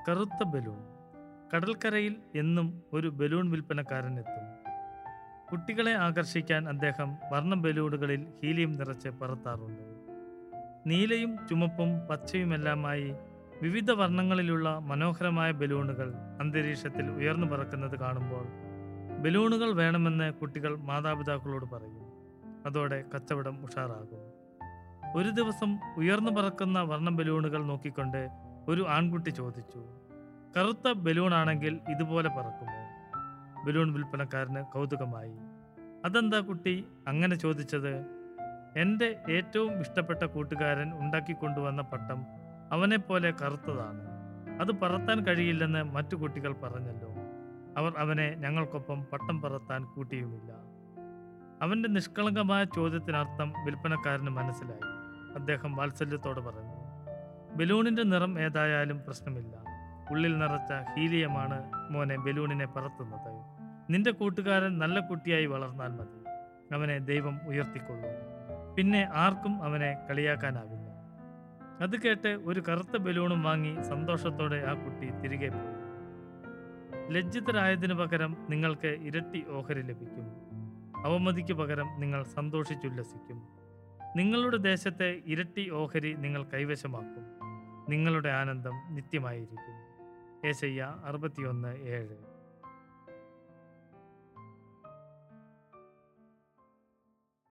കറുത്ത ബലൂൺ കടൽക്കരയിൽ എന്നും ഒരു ബലൂൺ വിൽപ്പനക്കാരൻ എത്തും കുട്ടികളെ ആകർഷിക്കാൻ അദ്ദേഹം വർണ്ണ ബലൂണുകളിൽ ഹീലിയം നിറച്ച് പറത്താറുണ്ട് നീലയും ചുമപ്പും പച്ചയുമെല്ലാമായി വിവിധ വർണ്ണങ്ങളിലുള്ള മനോഹരമായ ബലൂണുകൾ അന്തരീക്ഷത്തിൽ ഉയർന്നു പറക്കുന്നത് കാണുമ്പോൾ ബലൂണുകൾ വേണമെന്ന് കുട്ടികൾ മാതാപിതാക്കളോട് പറയും അതോടെ കച്ചവടം ഉഷാറാകും ഒരു ദിവസം ഉയർന്നു പറക്കുന്ന വർണ്ണ ബലൂണുകൾ നോക്കിക്കൊണ്ട് ഒരു ആൺകുട്ടി ചോദിച്ചു കറുത്ത ബലൂണാണെങ്കിൽ ഇതുപോലെ പറക്കുമോ ബലൂൺ വിൽപ്പനക്കാരന് കൗതുകമായി അതെന്താ കുട്ടി അങ്ങനെ ചോദിച്ചത് എൻ്റെ ഏറ്റവും ഇഷ്ടപ്പെട്ട കൂട്ടുകാരൻ ഉണ്ടാക്കിക്കൊണ്ടുവന്ന പട്ടം അവനെപ്പോലെ കറുത്തതാണ് അത് പറത്താൻ കഴിയില്ലെന്ന് മറ്റു കുട്ടികൾ പറഞ്ഞല്ലോ അവർ അവനെ ഞങ്ങൾക്കൊപ്പം പട്ടം പറത്താൻ കൂട്ടിയുമില്ല അവൻ്റെ നിഷ്കളങ്കമായ ചോദ്യത്തിനർത്ഥം വിൽപ്പനക്കാരന് മനസ്സിലായി അദ്ദേഹം വാത്സല്യത്തോടെ പറഞ്ഞു ബലൂണിൻ്റെ നിറം ഏതായാലും പ്രശ്നമില്ല ഉള്ളിൽ നിറച്ച ഹീലിയമാണ് മോനെ ബലൂണിനെ പറത്തുന്നത് നിന്റെ കൂട്ടുകാരൻ നല്ല കുട്ടിയായി വളർന്നാൽ മതി അവനെ ദൈവം ഉയർത്തിക്കൊള്ളും പിന്നെ ആർക്കും അവനെ കളിയാക്കാനാവില്ല അത് കേട്ട് ഒരു കറുത്ത ബലൂണും വാങ്ങി സന്തോഷത്തോടെ ആ കുട്ടി തിരികെ പോയി ലജ്ജിതരായതിനു പകരം നിങ്ങൾക്ക് ഇരട്ടി ഓഹരി ലഭിക്കും അവമതിക്ക് പകരം നിങ്ങൾ സന്തോഷിച്ചുല്ലസിക്കും നിങ്ങളുടെ ദേശത്തെ ഇരട്ടി ഓഹരി നിങ്ങൾ കൈവശമാക്കും നിങ്ങളുടെ ആനന്ദം നിത്യമായിരിക്കും ഏശയ്യ അറുപത്തിയൊന്ന് ഏഴ്